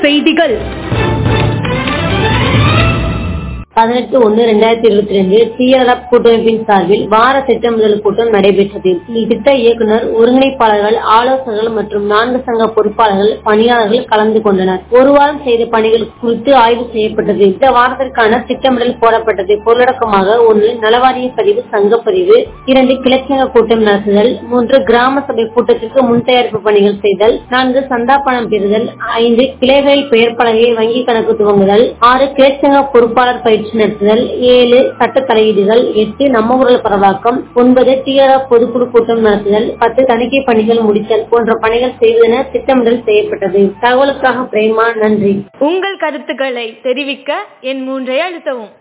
செய்திகள் பதினெட்டு ஒன்னு ரெண்டாயிரத்தி இருபத்தி ரெண்டு டிஆர்எஃப் கூட்டமைப்பின் சார்பில் வார திட்டமிடல் கூட்டம் நடைபெற்றது திட்ட இயக்குனர் ஒருங்கிணைப்பாளர்கள் ஆலோசகர்கள் மற்றும் நான்கு சங்க பொறுப்பாளர்கள் பணியாளர்கள் கலந்து கொண்டனர் ஒரு வாரம் செய்த பணிகள் குறித்து ஆய்வு செய்யப்பட்டது இந்த வாரத்திற்கான திட்டமிடல் போடப்பட்டது பொருளடக்கமாக ஒன்று நலவாரிய பதிவு சங்கப்பதிவு இரண்டு கிளர்ச்சியக கூட்டம் நடத்துதல் மூன்று கிராம சபை கூட்டத்திற்கு முன் தயாரிப்பு பணிகள் செய்தல் நான்கு சந்தா பணம் பெறுதல் ஐந்து கிளைகளில் பெயர் பலகையை வங்கி கணக்கு துவங்குதல் ஆறு கிளர்ச்சியக பொறுப்பாளர் பயிற்சி நடத்துதல் ஏழு சட்ட தலையீடுகள் எட்டு நம்ம குரல் பரவாக்கம் ஒன்பது டிஆர்எஃப் பொதுக்குழு கூட்டம் நடத்துதல் பத்து தணிக்கை பணிகள் முடித்தல் போன்ற பணிகள் செய்வதென திட்டமிடல் செய்யப்பட்டது தகவலுக்காக பிரேமா நன்றி உங்கள் கருத்துக்களை தெரிவிக்க என் மூன்றை அழுத்தவும்